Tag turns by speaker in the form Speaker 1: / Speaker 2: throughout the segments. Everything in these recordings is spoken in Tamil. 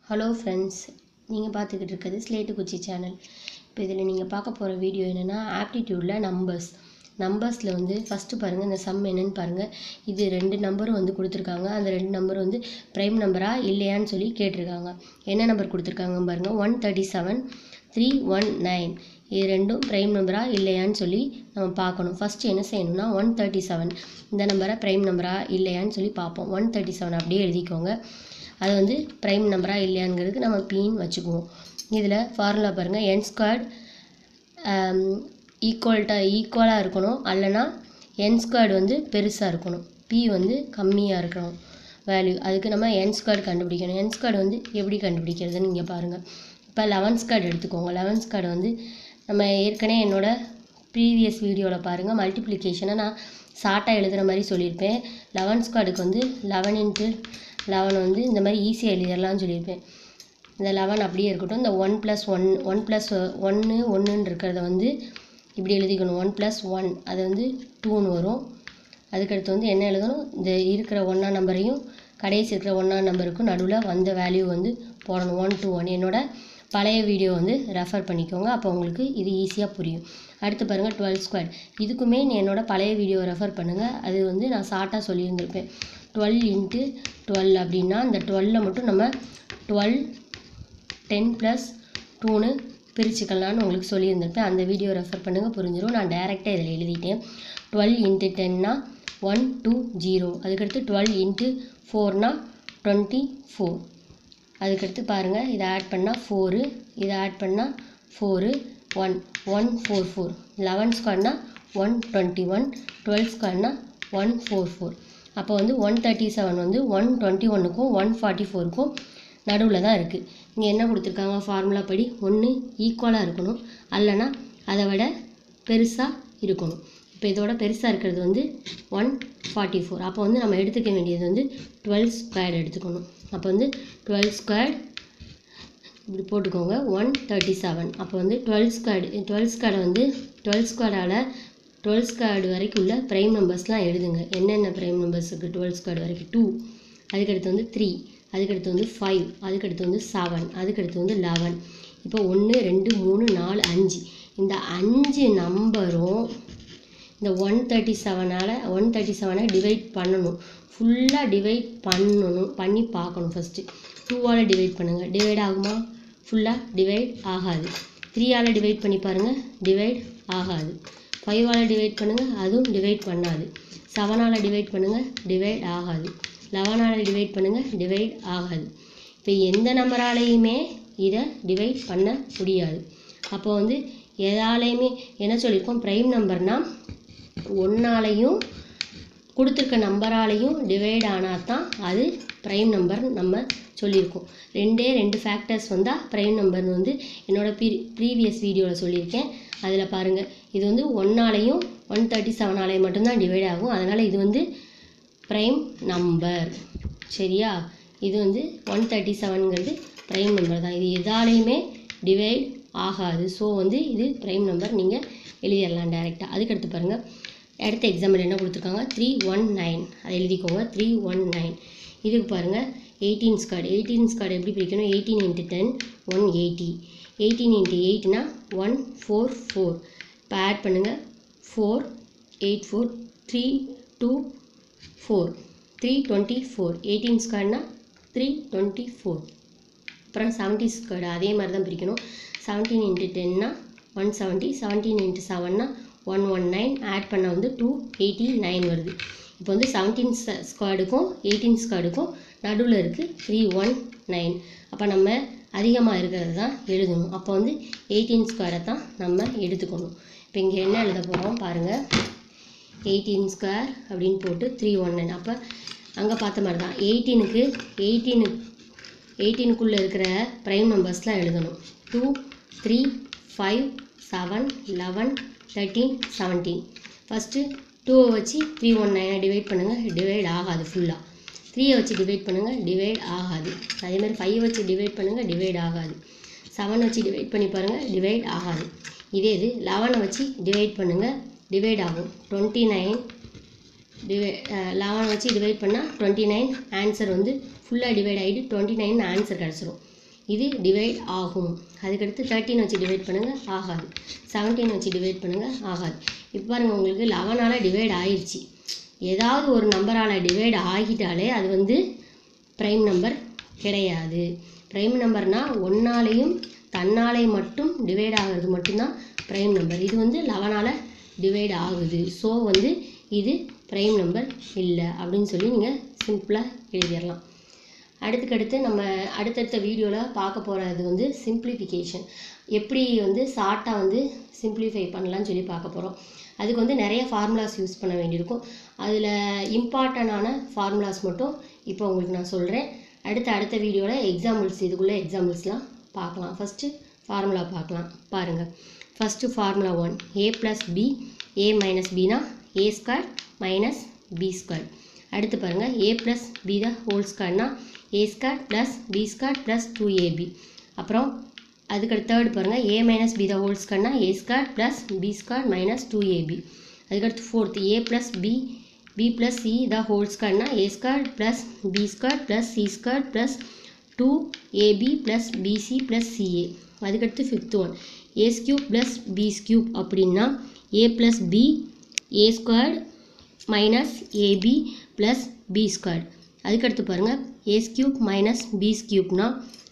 Speaker 1: ஹலோ ஃப்ரெண்ட்ஸ் நீங்கள் பார்த்துக்கிட்டு இருக்கிறது ஸ்லேட்டு குச்சி சேனல் இப்போ இதில் நீங்கள் பார்க்க போகிற வீடியோ என்னென்னா ஆப்டிடியூடில் நம்பர்ஸ் நம்பர்ஸில் வந்து ஃபஸ்ட்டு பாருங்கள் இந்த சம் என்னன்னு பாருங்கள் இது ரெண்டு நம்பரும் வந்து கொடுத்துருக்காங்க அந்த ரெண்டு நம்பர் வந்து ப்ரைம் நம்பரா இல்லையான்னு சொல்லி கேட்டிருக்காங்க என்ன நம்பர் கொடுத்துருக்காங்க பாருங்கள் one thirty seven three one nine இது ரெண்டும் ப்ரைம் நம்பரா இல்லையான்னு சொல்லி நம்ம பார்க்கணும் ஃபஸ்ட்டு என்ன செய்யணும்னா ஒன் தேர்ட்டி செவன் இந்த நம்பரை ப்ரைம் நம்பரா இல்லையான்னு சொல்லி பார்ப்போம் ஒன் தேர்ட்டி செவன் அப்படியே எழுதிக்கோங்க அது வந்து ப்ரைம் நம்பரா இல்லையாங்கிறதுக்கு நம்ம பின்னு வச்சுக்குவோம் இதில் ஃபார்முலா பாருங்கள் என் ஸ்கொயர்ட் ஈக்குவல்ட்டா ஈக்குவலாக இருக்கணும் அல்லனா என் ஸ்கொயர்டு வந்து பெருசாக இருக்கணும் பி வந்து கம்மியாக இருக்கணும் வேல்யூ அதுக்கு நம்ம என் ஸ்கொயர்டு கண்டுபிடிக்கணும் என் ஸ்கொயர்டு வந்து எப்படி கண்டுபிடிக்கிறதுன்னு நீங்கள் பாருங்கள் இப்போ லெவன் ஸ்கொயர்டு எடுத்துக்கோங்க லெவன் ஸ்கொயர்டு வந்து நம்ம ஏற்கனவே என்னோட ப்ரீவியஸ் வீடியோவில் பாருங்கள் மல்டிப்ளிகேஷனை நான் ஷார்ட்டாக எழுதுகிற மாதிரி சொல்லியிருப்பேன் லெவன் ஸ்கொயர்டுக்கு வந்து லெவன் இன்ட்டு லெவன் வந்து இந்த மாதிரி ஈஸியாக எழுதிடலாம்னு சொல்லியிருப்பேன் இந்த லெவன் அப்படியே இருக்கட்டும் இந்த one plus one one plus ஒன்று ஒன்றுன்னு இருக்கிறத வந்து இப்படி எழுதிக்கணும் ஒன் ப்ளஸ் ஒன் அது வந்து டூன்னு வரும் அதுக்கடுத்து வந்து என்ன எழுதணும் இந்த இருக்கிற ஒன்றா நம்பரையும் கடைசி இருக்கிற ஒன்றா நம்பருக்கும் நடுவில் வந்த வேல்யூ வந்து போடணும் ஒன் டூ ஒன் என்னோட பழைய வீடியோ வந்து ரெஃபர் பண்ணிக்கோங்க அப்போ உங்களுக்கு இது ஈஸியாக புரியும் அடுத்து பாருங்கள் டுவெல் ஸ்கொயர் இதுக்குமே நீ என்னோட பழைய வீடியோ ரெஃபர் பண்ணுங்கள் அது வந்து நான் ஷார்ட்டாக சொல்லியிருந்திருப்பேன் டுவெல் இன்ட்டு டுவெல் அப்படின்னா இந்த டுவெல்ல மட்டும் நம்ம டுவெல் டென் ப்ளஸ் டூன்னு பிரிச்சுக்கலான்னு உங்களுக்கு சொல்லியிருந்திருப்பேன் அந்த வீடியோ ரெஃபர் பண்ணுங்கள் புரிஞ்சிடும் நான் டேரெக்டாக இதில் எழுதிட்டேன் டுவெல் இன்ட்டு டென்னா ஒன் டூ ஜீரோ அதுக்கடுத்து டுவெல் இன்ட்டு ஃபோர்னா டுவெண்ட்டி ஃபோர் அதுக்கடுத்து பாருங்கள் இதை ஆட் பண்ணால் ஃபோரு இதை ஆட் பண்ணால் four one one four four eleven ஸ்கொயர்னா ஒன் டுவெண்ட்டி ஒன் டுவெல் ஸ்கொயர்னா ஒன் ஃபோர் ஃபோர் அப்போ வந்து ஒன் தேர்ட்டி செவன் வந்து ஒன் டுவெண்ட்டி ஒன்றுக்கும் ஒன் ஃபார்ட்டி ஃபோருக்கும் நடுவில் தான் இருக்குது இங்கே என்ன கொடுத்துருக்காங்க ஃபார்முலா படி ஒன்று ஈக்குவலாக இருக்கணும் அல்லனா அதை விட பெருசாக இருக்கணும் இப்போ இதோட பெருசாக இருக்கிறது வந்து ஒன் ஃபார்ட்டி ஃபோர் அப்போ வந்து நம்ம எடுத்துக்க வேண்டியது வந்து டுவெல் ஸ்கொயர் எடுத்துக்கணும் அப்போ வந்து டுவெல் ஸ்கொயர் இப்படி போட்டுக்கோங்க ஒன் தேர்ட்டி செவன் அப்போ வந்து டுவெல் ஸ்கொயர் டுவெல் ஸ்கொயரை வந்து டுவெல் ஸ்கொயரால் டுவெல் ஸ்கொயர்டு வரைக்கும் உள்ள ப்ரைம் நம்பர்ஸ்லாம் எழுதுங்க என்னென்ன ப்ரைம் நம்பர்ஸ் இருக்குது டுவெல் ஸ்கொயர்டு வரைக்கும் டூ அதுக்கடுத்து வந்து த்ரீ அதுக்கடுத்து வந்து ஃபைவ் அதுக்கடுத்து வந்து செவன் அதுக்கடுத்து வந்து லெவன் இப்போ ஒன்று ரெண்டு மூணு நாலு அஞ்சு இந்த அஞ்சு நம்பரும் இந்த ஒன் தேர்ட்டி செவனால் ஒன் தேர்ட்டி செவனை டிவைட் பண்ணணும் ஃபுல்லாக டிவைட் பண்ணணும் பண்ணி பார்க்கணும் ஃபஸ்ட்டு டூவால் டிவைட் பண்ணுங்கள் டிவைட் ஆகுமா ஃபுல்லாக டிவைட் ஆகாது த்ரீயால் டிவைட் பண்ணி பாருங்கள் டிவைட் ஆகாது ஃபைவால் டிவைட் பண்ணுங்கள் அதுவும் டிவைட் பண்ணாது செவனால் டிவைட் பண்ணுங்கள் டிவைட் ஆகாது லெவனால் டிவைட் பண்ணுங்கள் டிவைட் ஆகாது இப்போ எந்த நம்பராலையுமே இதை டிவைட் பண்ண முடியாது அப்போ வந்து எதாலையுமே என்ன சொல்லியிருக்கோம் ப்ரைம் நம்பர்னால் ஒன்றாலையும் கொடுத்துருக்க நம்பராலையும் டிவைட் ஆனால் தான் அது ப்ரைம் நம்பர் நம்ம சொல்லியிருக்கோம் ரெண்டே ரெண்டு ஃபேக்டர்ஸ் வந்தால் ப்ரைம் நம்பர்னு வந்து என்னோடய ப்ரீ ப்ரீவியஸ் வீடியோவில் சொல்லியிருக்கேன் அதில் பாருங்கள் இது வந்து ஒன்னாலையும் ஒன் தேர்ட்டி செவனாலையும் மட்டும்தான் டிவைட் ஆகும் அதனால் இது வந்து ப்ரைம் நம்பர் சரியா இது வந்து ஒன் தேர்ட்டி செவனுங்கிறது ப்ரைம் நம்பர் தான் இது எதாலையுமே டிவைட் ஆகாது ஸோ வந்து இது ப்ரைம் நம்பர் நீங்கள் எழுதிடலாம் டேரெக்டாக அதுக்கடுத்து பாருங்கள் அடுத்த எக்ஸாம்பிள் என்ன கொடுத்துருக்காங்க த்ரீ ஒன் நைன் அதை எழுதிக்கோங்க த்ரீ ஒன் நைன் இதுக்கு பாருங்கள் எயிட்டீன் ஸ்கார்டு எயிட்டீன் ஸ்கார்டு எப்படி பிரிக்கணும் eighteen into ten one eighty eighteen into எயிட்னா ஒன் ஃபோர் ஃபோர் இப்போ ஆட் பண்ணுங்கள் four eight four three two four three twenty four eighteen ஸ்கொயர்னா த்ரீ டுவெண்ட்டி ஃபோர் அப்புறம் செவன்ட்டி ஸ்கொயர் அதே மாதிரி தான் பிரிக்கணும் செவன்டீன் இன்ட்டு டென்னா ஒன் செவன்ட்டி செவன்டீன் இன்ட்டு செவன்னா ஒன் ஒன் நைன் ஆட் பண்ண வந்து டூ எயிட்டி நைன் வருது இப்போ வந்து செவன்டீன் ஸ்கொயர்டுக்கும் எயிட்டீன் ஸ்கொயர்டுக்கும் நடுவில் இருக்குது த்ரீ ஒன் நைன் அப்போ நம்ம அதிகமாக இருக்கிறது தான் எழுதணும் அப்போ வந்து எயிட்டீன் ஸ்கொயரை தான் நம்ம எடுத்துக்கணும் இப்போ இங்கே என்ன எழுத போகிறோம் பாருங்கள் எயிட்டீன் ஸ்கொயர் அப்படின்னு போட்டு த்ரீ ஒன் நைன் அப்போ அங்கே பார்த்த மாதிரி தான் எயிட்டீனுக்கு எயிட்டீனு எயிட்டீனுக்குள்ளே இருக்கிற ப்ரைம் நம்பர்ஸ்லாம் எழுதணும் two three five seven eleven thirteen seventeen first டூவை வச்சு த்ரீ ஒன் நைனை டிவைட் பண்ணுங்கள் டிவைட் ஆகாது ஃபுல்லாக த்ரீயை வச்சு டிவைட் பண்ணுங்கள் டிவைட் ஆகாது அதேமாதிரி ஃபைவை வச்சு டிவைட் பண்ணுங்கள் டிவைட் ஆகாது செவனை வச்சு டிவைட் பண்ணி பாருங்கள் டிவைட் ஆகாது இதே இது லெவனை வச்சு டிவைட் பண்ணுங்கள் டிவைட் ஆகும் டுவெண்ட்டி நைன் டிவை லெவன் வச்சு டிவைட் பண்ணால் டுவெண்ட்டி நைன் ஆன்சர் வந்து ஃபுல்லாக டிவைட் ஆகிட்டு டுவெண்ட்டி நைன் ஆன்சர் கிடச்சிரும் இது டிவைட் ஆகும் அதுக்கடுத்து தேர்ட்டின் வச்சு டிவைட் பண்ணுங்கள் ஆகாது செவன்டீன் வச்சு டிவைட் பண்ணுங்கள் ஆகாது இப்போ பாருங்கள் உங்களுக்கு லெவனால் டிவைட் ஆயிடுச்சு ஏதாவது ஒரு நம்பரால் டிவைட் ஆகிட்டாலே அது வந்து ப்ரைம் நம்பர் கிடையாது ப்ரைம் நம்பர்னால் ஒன்னாலையும் தன்னாலே மட்டும் டிவைட் ஆகிறது மட்டும்தான் ப்ரைம் நம்பர் இது வந்து லெவனால் டிவைட் ஆகுது ஸோ வந்து இது ப்ரைம் நம்பர் இல்லை அப்படின்னு சொல்லி நீங்கள் சிம்பிளாக எழுதிடலாம் அடுத்துக்கடுத்து நம்ம அடுத்தடுத்த வீடியோவில் பார்க்க போகிறது வந்து சிம்பிளிஃபிகேஷன் எப்படி வந்து ஷார்ட்டாக வந்து சிம்பிளிஃபை பண்ணலாம்னு சொல்லி பார்க்க போகிறோம் அதுக்கு வந்து நிறைய ஃபார்முலாஸ் யூஸ் பண்ண வேண்டியிருக்கும் அதில் இம்பார்ட்டண்டான ஃபார்முலாஸ் மட்டும் இப்போ உங்களுக்கு நான் சொல்கிறேன் அடுத்த அடுத்த வீடியோவில் எக்ஸாம்பிள்ஸ் இதுக்குள்ளே எக்ஸாம்பிள்ஸ்லாம் பார்க்கலாம் ஃபஸ்ட்டு ஃபார்முலா பார்க்கலாம் பாருங்கள் first formula one A plus B A minus பினா A square minus B square அடுத்து பாருங்கள் A plus B the whole ஸ்கொயர்னா A square plus B square plus two AB அப்புறம் அதுக்கடுத்து தேர்ட் பாருங்கள் A minus B the whole ஸ்கொயர்னா A square plus B square minus two AB அதுக்கடுத்து fourth A plus B B plus C the whole ஸ்கொயர்னா A square plus B square plus C square plus two AB plus BC plus CA அதுக்கடுத்து fifth one A's cube plus B's cube அப்படின்னா A plus B A squared minus AB plus B squared அதுக்கடுத்து பாருங்கள் ஏஸ் கியூப் மைனஸ் பிஸ் கியூப்னா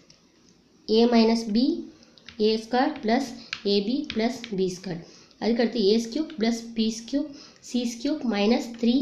Speaker 1: A minus B A square plus AB plus B square அதுக்கடுத்து A's cube plus B's cube C's cube minus three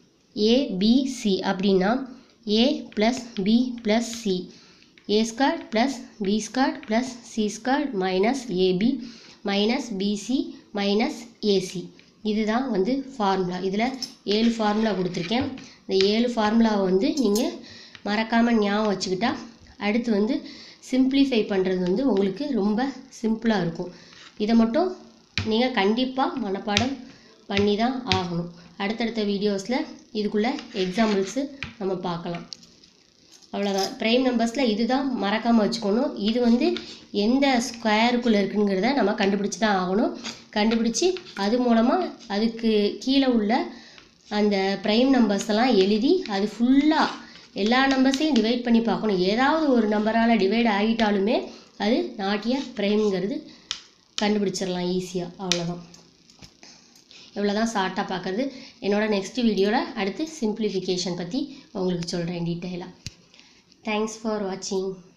Speaker 1: ABC அப்படின்னா A plus B plus C A square plus B square plus C square minus AB minus BC minus AC இதுதான் வந்து ஃபார்முலா இதில் ஏழு ஃபார்முலா கொடுத்துருக்கேன் இந்த ஏழு ஃபார்முலாவை வந்து நீங்கள் மறக்காமல் ஞாபகம் வச்சுக்கிட்டா அடுத்து வந்து சிம்பிளிஃபை பண்ணுறது வந்து உங்களுக்கு ரொம்ப சிம்பிளாக இருக்கும் இதை மட்டும் நீங்கள் கண்டிப்பாக மனப்பாடம் பண்ணி தான் ஆகணும் அடுத்தடுத்த வீடியோஸில் இதுக்குள்ளே எக்ஸாம்பிள்ஸு நம்ம பார்க்கலாம் அவ்வளோதான் ப்ரைம் நம்பர்ஸில் இதுதான் மறக்காமல் வச்சுக்கணும் இது வந்து எந்த ஸ்கொயருக்குள்ளே இருக்குங்கிறத நம்ம கண்டுபிடிச்சி தான் ஆகணும் கண்டுபிடிச்சி அது மூலமாக அதுக்கு கீழே உள்ள அந்த ப்ரைம் நம்பர்ஸ் எல்லாம் எழுதி அது ஃபுல்லாக எல்லா நம்பர்ஸையும் டிவைட் பண்ணி பார்க்கணும் ஏதாவது ஒரு நம்பரால் டிவைட் ஆகிட்டாலுமே அது நாட்டிய ப்ரைம்ங்கிறது கண்டுபிடிச்சிடலாம் ஈஸியாக அவ்வளோதான் இவ்வளோ தான் ஷார்ட்டாக பார்க்குறது என்னோட நெக்ஸ்ட் வீடியோவில் அடுத்து சிம்பிளிஃபிகேஷன் பற்றி உங்களுக்கு சொல்கிறேன் டீட்டெயிலாக தேங்க்ஸ் ஃபார் வாட்சிங்